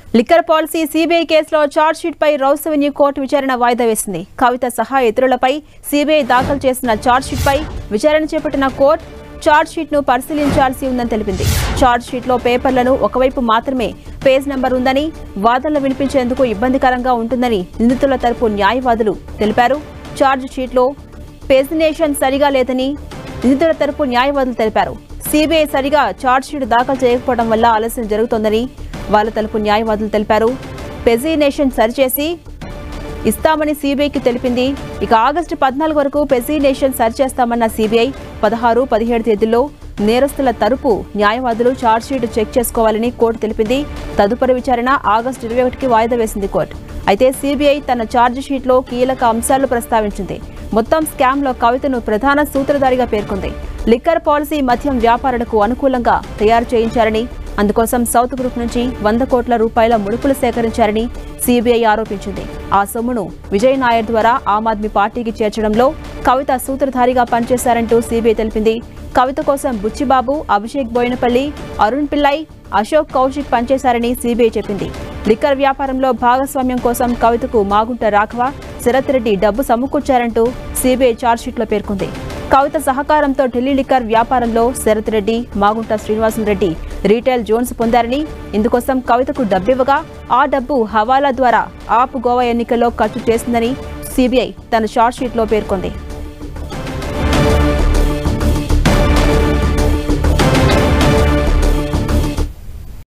liquor policy CBI కేసులో chargesheet పై Rouse Avenue court విచారణ వాయిదా వేసింది కవిత సహా ఇతరులపై సీబీఐ దాఖలు చేసిన ఛార్జ్షీట్ పై విచారణ చేపట్టిన కోర్టు ఛార్జ్షీట్ ను పరిశీలించాల్సి ఉందని తెలిపింది ఛార్జ్షీట్ లో పేపర్లను ఒకవైపు మాత్రమే పేజ్ నెంబర్ ఉందని వాదనలు వినిపించేందుకు ఇబ్బందికరంగా ఉంటుందని నిందితుల తరపు న్యాయవాదులు తెలిపారు ఛార్జ్ షీట్ లో పేజినేషన్ సరిగా లేదని నిందితుల తరపు న్యాయవాదులు తెలిపారు సిబిఐ సరిగా ఛార్జ్షీట్ దాఖలు చేయకపోవడం వల్ల ఆలస్యం జరుగుతోందని వాళ్ళ తరపు న్యాయవాదులు తెలిపారు పెజినేషన్ సరిచేసి ఇస్తామని సీబీఐకి తెలిపింది ఇక ఆగస్టు పద్నాలుగు వరకు పెసినేషన్ సరిచేస్తామన్న సీబీఐ పదహారు పదిహేడు తేదీల్లో నేరస్తుల తరపు న్యాయవాదులు ఛార్జ్షీట్ చెక్ చేసుకోవాలని కోర్టు తెలిపింది తదుపరి విచారణ ఆగస్టు ఇరవై ఒకటికి వాయిదా వేసింది కోర్టు అయితే సీబీఐ తన ఛార్జ్ షీట్లో కీలక అంశాలు ప్రస్తావించింది మొత్తం స్కామ్లో కవితను ప్రధాన సూత్రధారిగా పేర్కొంది లిక్కర్ పాలసీ మద్యం వ్యాపారులకు అనుకూలంగా తయారు చేయించారని అందుకోసం సౌత్ గ్రూప్ నుంచి వంద కోట్ల రూపాయల ముడుపులు సేకరించారని సీబీఐ ఆరోపించింది ఆ సొమ్మును విజయ్ నాయర్ ద్వారా ఆమ్ ఆద్మీ పార్టీకి చేర్చడంలో కవిత సూత్రధారిగా పనిచేశారంటూ సీబీఐ తెలిపింది కవిత కోసం బుచ్చిబాబు అభిషేక్ బోయినపల్లి అరుణ్ పిల్లై అశోక్ కౌశిక్ పనిచేశారని సీబీఐ చెప్పింది లిక్కర్ వ్యాపారంలో భాగస్వామ్యం కోసం కవితకు మాగుంట రాఘవ శరత్ రెడ్డి డబ్బు సమకూర్చారంటూ సీబీఐ ఛార్జ్షీట్లో పేర్కొంది కవిత సహకారంతో ఢిల్లీ లిక్కర్ వ్యాపారంలో శరత్ రెడ్డి మాగుంట శ్రీనివాసం రెడ్డి రీటైల్ జోన్స్ పొందారని ఇందుకోసం కవితకు డబ్బివ్వగా ఆ డబ్బు హవాలా ద్వారా ఆప్ గోవా ఎన్నికల్లో ఖర్చు చేసిందని సీబీఐ తన షార్ట్ షీట్లో పేర్కొంది